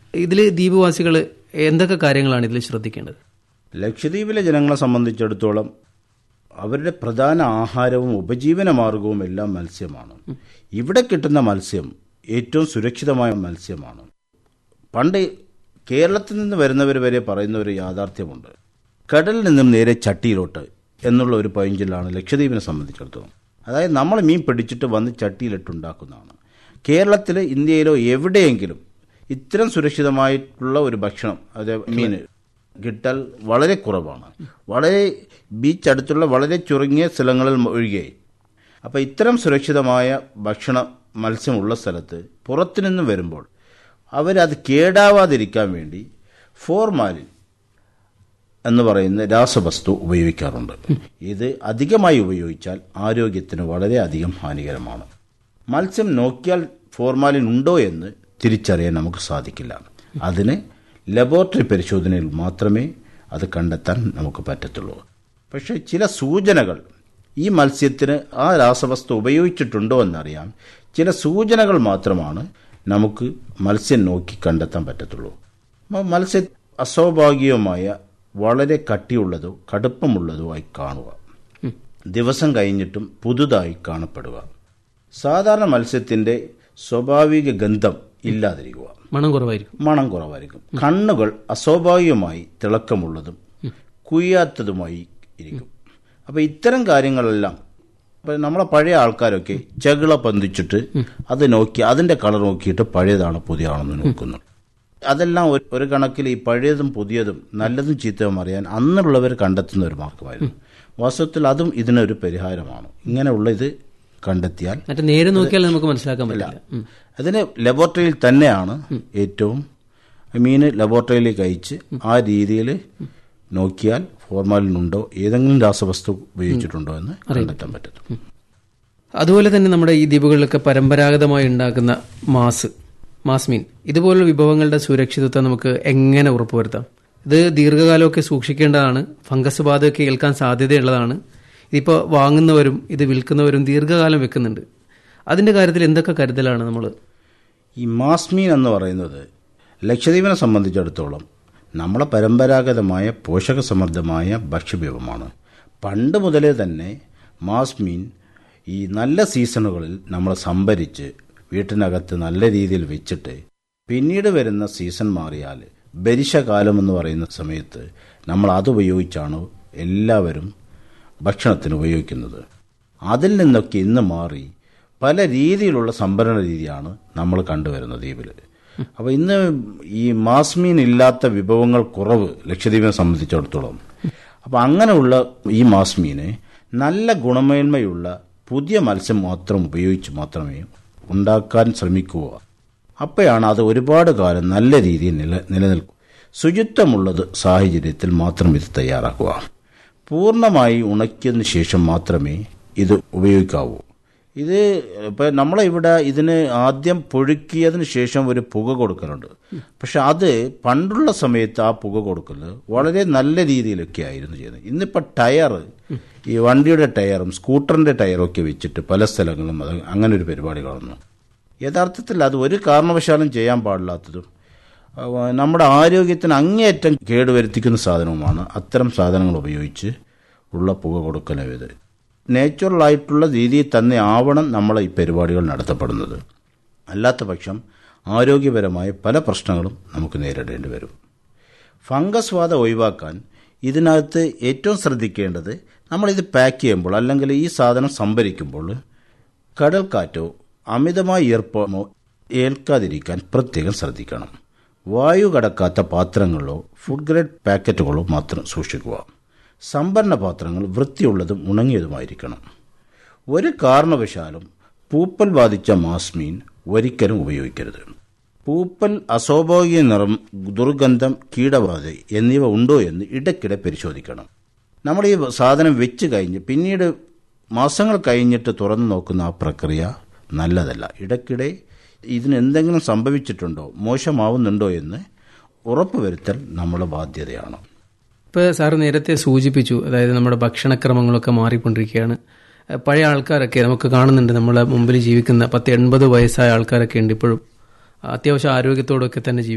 ഇതിൽ ദ്വീപവാസികൾ എന്തൊക്കെ കാര്യങ്ങളാണ് ഇതിൽ ശ്രദ്ധിക്കേണ്ടത് ലക്ഷദ്വീപിലെ ജനങ്ങളെ സംബന്ധിച്ചിടത്തോളം അവരുടെ പ്രധാന ആഹാരവും ഉപജീവന മാർഗവും എല്ലാം മത്സ്യമാണ് ഇവിടെ കിട്ടുന്ന മത്സ്യം ഏറ്റവും സുരക്ഷിതമായ മത്സ്യമാണ് പണ്ട് കേരളത്തിൽ നിന്ന് വരുന്നവർ വരെ പറയുന്ന ഒരു യാഥാർത്ഥ്യമുണ്ട് കടലിൽ നിന്നും നേരെ ചട്ടിയിലോട്ട് എന്നുള്ള ഒരു പൈഞ്ചിലാണ് ലക്ഷദ്വീപിനെ സംബന്ധിച്ചിടത്തോളം അതായത് നമ്മൾ മീൻ പിടിച്ചിട്ട് വന്ന് ചട്ടിയിലിട്ടുണ്ടാക്കുന്നതാണ് കേരളത്തിൽ ഇന്ത്യയിലോ എവിടെയെങ്കിലും ഇത്തരം സുരക്ഷിതമായിട്ടുള്ള ഒരു ഭക്ഷണം അതായത് മീൻ കിട്ടൽ വളരെ കുറവാണ് വളരെ ബീച്ച് അടുത്തുള്ള വളരെ ചുരുങ്ങിയ സ്ഥലങ്ങളിൽ ഒഴികെ അപ്പോൾ ഇത്തരം സുരക്ഷിതമായ ഭക്ഷണ മത്സ്യമുള്ള സ്ഥലത്ത് പുറത്തുനിന്ന് വരുമ്പോൾ അവരത് കേടാവാതിരിക്കാൻ വേണ്ടി ഫോർമാലിൻ എന്ന് പറയുന്ന രാസവസ്തു ഉപയോഗിക്കാറുണ്ട് ഇത് അധികമായി ഉപയോഗിച്ചാൽ ആരോഗ്യത്തിന് വളരെയധികം ഹാനികരമാണ് മത്സ്യം നോക്കിയാൽ ഫോർമാലിൻ ഉണ്ടോ എന്ന് തിരിച്ചറിയാൻ നമുക്ക് സാധിക്കില്ല അതിന് ലബോറട്ടറി പരിശോധനയിൽ മാത്രമേ അത് കണ്ടെത്താൻ നമുക്ക് പറ്റത്തുള്ളൂ പക്ഷേ ചില സൂചനകൾ ഈ മത്സ്യത്തിന് ആ രാസവസ്തു ഉപയോഗിച്ചിട്ടുണ്ടോ എന്നറിയാം ചില സൂചനകൾ മാത്രമാണ് നമുക്ക് മത്സ്യം നോക്കി കണ്ടെത്താൻ പറ്റത്തുള്ളൂ അപ്പോൾ മത്സ്യ അസ്വാഭാവികമായ വളരെ കട്ടിയുള്ളതോ കടുപ്പമുള്ളതോ ആയി കാണുക ദിവസം കഴിഞ്ഞിട്ടും പുതുതായി കാണപ്പെടുക സാധാരണ മത്സ്യത്തിന്റെ സ്വാഭാവിക ഗന്ധം ഇല്ലാതിരിക്കുക മണം കുറവായിരിക്കും മണം കുറവായിരിക്കും കണ്ണുകൾ അസ്വാഭാവികമായി തിളക്കമുള്ളതും കുയ്യാത്തതുമായി ഇരിക്കും അപ്പൊ ഇത്തരം കാര്യങ്ങളെല്ലാം ഇപ്പൊ നമ്മളെ പഴയ ആൾക്കാരൊക്കെ ചകിള പന്തിച്ചിട്ട് അത് നോക്കി അതിന്റെ കളർ നോക്കിയിട്ട് പഴയതാണ് പുതിയതാണെന്ന് നോക്കുന്നു അതെല്ലാം ഒരു- ഒരു കണക്കിൽ ഈ പഴയതും പുതിയതും നല്ലതും ചീത്തയും അറിയാൻ അന്നുള്ളവർ കണ്ടെത്തുന്ന ഒരു മാർഗമായിരുന്നു വാസ്തവത്തിൽ അതും ഇതിനൊരു പരിഹാരമാണ് ഇങ്ങനെയുള്ള ഇത് കണ്ടെത്തിയാൽ മറ്റേ നേരെ നോക്കിയാൽ നമുക്ക് മനസ്സിലാക്കാൻ പറ്റില്ല ഉം. അതിന് ലബോറട്ടറിയിൽ തന്നെയാണ് ഏറ്റവും മീന് ലബോറട്ടറിയിലേക്ക് അയച്ച് ആ രീതിയിൽ നോക്കിയാൽ ഫോർമാലിൻ ഉണ്ടോ ഏതെങ്കിലും രാസവസ്തു ഉപയോഗിച്ചിട്ടുണ്ടോ എന്ന് കണ്ടെത്താൻ പറ്റും അതുപോലെ തന്നെ നമ്മുടെ ഈ ദ്വീപുകളിലൊക്കെ പരമ്പരാഗതമായി ഉണ്ടാക്കുന്ന മാസ് മാസ് മീൻ ഇതുപോലുള്ള വിഭവങ്ങളുടെ സുരക്ഷിതത്വം നമുക്ക് എങ്ങനെ ഉറപ്പുവരുത്താം ഇത് ദീർഘകാലമൊക്കെ സൂക്ഷിക്കേണ്ടതാണ് ഫംഗസ് ബാധയൊക്കെ ഏൽക്കാൻ സാധ്യതയുള്ളതാണ് ഇതിപ്പോൾ വാങ്ങുന്നവരും ഇത് വിൽക്കുന്നവരും ദീർഘകാലം വെക്കുന്നുണ്ട് അതിന്റെ കാര്യത്തിൽ എന്തൊക്കെ കരുതലാണ് നമ്മൾ ഈ മാസ്മീൻ എന്ന് പറയുന്നത് ലക്ഷദ്വീപിനെ സംബന്ധിച്ചിടത്തോളം നമ്മളെ പരമ്പരാഗതമായ പോഷകസമൃദ്ധമായ ഭക്ഷ്യവിഭവമാണ് പണ്ട് മുതലേ തന്നെ മാസ്മീൻ ഈ നല്ല സീസണുകളിൽ നമ്മൾ സംഭരിച്ച് വീട്ടിനകത്ത് നല്ല രീതിയിൽ വെച്ചിട്ട് പിന്നീട് വരുന്ന സീസൺ മാറിയാൽ ബരിശകാലം എന്ന് പറയുന്ന സമയത്ത് നമ്മൾ അതുപയോഗിച്ചാണ് എല്ലാവരും ഭക്ഷണത്തിന് ഉപയോഗിക്കുന്നത് അതിൽ നിന്നൊക്കെ ഇന്ന് മാറി പല രീതിയിലുള്ള സംഭരണ രീതിയാണ് നമ്മൾ കണ്ടുവരുന്നത് ദ്വീപിൽ അപ്പോൾ ഇന്ന് ഈ മാസ്മീൻ ഇല്ലാത്ത വിഭവങ്ങൾ കുറവ് ലക്ഷദ്വീപിനെ സംബന്ധിച്ചിടത്തോളം അപ്പോൾ അങ്ങനെയുള്ള ഈ മാസ്മീന് നല്ല ഗുണമേന്മയുള്ള പുതിയ മത്സ്യം മാത്രം ഉപയോഗിച്ച് മാത്രമേ ഉണ്ടാക്കാൻ ശ്രമിക്കുക അപ്പോഴാണ് അത് ഒരുപാട് കാലം നല്ല രീതിയിൽ നില നിലനിൽക്കും ശുചിത്വമുള്ളത് സാഹചര്യത്തിൽ മാത്രം ഇത് തയ്യാറാക്കുക പൂർണ്ണമായി ഉണക്കിയതിന് ശേഷം മാത്രമേ ഇത് ഉപയോഗിക്കാവൂ ഇത് ഇപ്പം നമ്മളെ ഇവിടെ ഇതിന് ആദ്യം പുഴുക്കിയതിന് ശേഷം ഒരു പുക കൊടുക്കലുണ്ട് പക്ഷെ അത് പണ്ടുള്ള സമയത്ത് ആ പുക കൊടുക്കൽ വളരെ നല്ല രീതിയിലൊക്കെ ആയിരുന്നു ചെയ്യുന്നത് ഇന്നിപ്പോൾ ടയർ ഈ വണ്ടിയുടെ ടയറും സ്കൂട്ടറിന്റെ ടയറും ഒക്കെ വെച്ചിട്ട് പല സ്ഥലങ്ങളിലും അത് അങ്ങനെ ഒരു പരിപാടി കാണുന്നു യഥാർത്ഥത്തിൽ അത് ഒരു കാരണവശാലും ചെയ്യാൻ പാടില്ലാത്തതും അവ നമ്മുടെ ആരോഗ്യത്തിന് അങ്ങേയറ്റം കേടുവരുത്തിക്കുന്ന സാധനവുമാണ് അത്തരം സാധനങ്ങൾ ഉപയോഗിച്ച് ഉള്ള പുക കൊടുക്കലും ഇത് നേച്ചുറൽ ആയിട്ടുള്ള രീതിയിൽ തന്നെ ആവണം നമ്മളെ ഈ പരിപാടികൾ നടത്തപ്പെടുന്നത് അല്ലാത്ത പക്ഷം ആരോഗ്യപരമായ പല പ്രശ്നങ്ങളും നമുക്ക് നേരിടേണ്ടി വരും ഫംഗസ് ബാധ ഒഴിവാക്കാൻ ഇതിനകത്ത് ഏറ്റവും ശ്രദ്ധിക്കേണ്ടത് നമ്മളിത് പാക്ക് ചെയ്യുമ്പോൾ അല്ലെങ്കിൽ ഈ സാധനം സംഭരിക്കുമ്പോൾ കടൽക്കാറ്റോ അമിതമായ ഈർപ്പമോ ഏൽക്കാതിരിക്കാൻ പ്രത്യേകം ശ്രദ്ധിക്കണം വായു കടക്കാത്ത പാത്രങ്ങളോ ഫുഡ് ഗ്രേഡ് പാക്കറ്റുകളോ മാത്രം സൂക്ഷിക്കുക സംഭരണ പാത്രങ്ങൾ വൃത്തിയുള്ളതും ഉണങ്ങിയതുമായിരിക്കണം ഒരു കാരണവശാലും പൂപ്പൽ ബാധിച്ച മാസ്മീൻ ഒരിക്കലും ഉപയോഗിക്കരുത് പൂപ്പൽ അസ്വാഭാവിക നിറം ദുർഗന്ധം കീടബാധ എന്നിവ ഉണ്ടോ എന്ന് ഇടയ്ക്കിടെ പരിശോധിക്കണം നമ്മൾ ഈ സാധനം വെച്ച് കഴിഞ്ഞ് പിന്നീട് മാസങ്ങൾ കഴിഞ്ഞിട്ട് തുറന്നു നോക്കുന്ന ആ പ്രക്രിയ നല്ലതല്ല ഇടയ്ക്കിടെ ഇതിന് എന്തെങ്കിലും സംഭവിച്ചിട്ടുണ്ടോ മോശമാവുന്നുണ്ടോ എന്ന് ഉറപ്പുവരുത്തൽ നമ്മുടെ ബാധ്യതയാണ് ഇപ്പോൾ സാറ് നേരത്തെ സൂചിപ്പിച്ചു അതായത് നമ്മുടെ ഭക്ഷണക്രമങ്ങളൊക്കെ മാറിക്കൊണ്ടിരിക്കുകയാണ് ഏഹ് പഴയ ആൾക്കാരൊക്കെ നമുക്ക് കാണുന്നുണ്ട് നമ്മളെ മുമ്പിൽ ജീവിക്കുന്ന പത്ത് എൺപത് വയസ്സായ ആൾക്കാരൊക്കെ ഉണ്ട് ഇപ്പോഴും അത്യാവശ്യം ആരോഗ്യത്തോടൊക്കെ തന്നെ ജീവിക്കും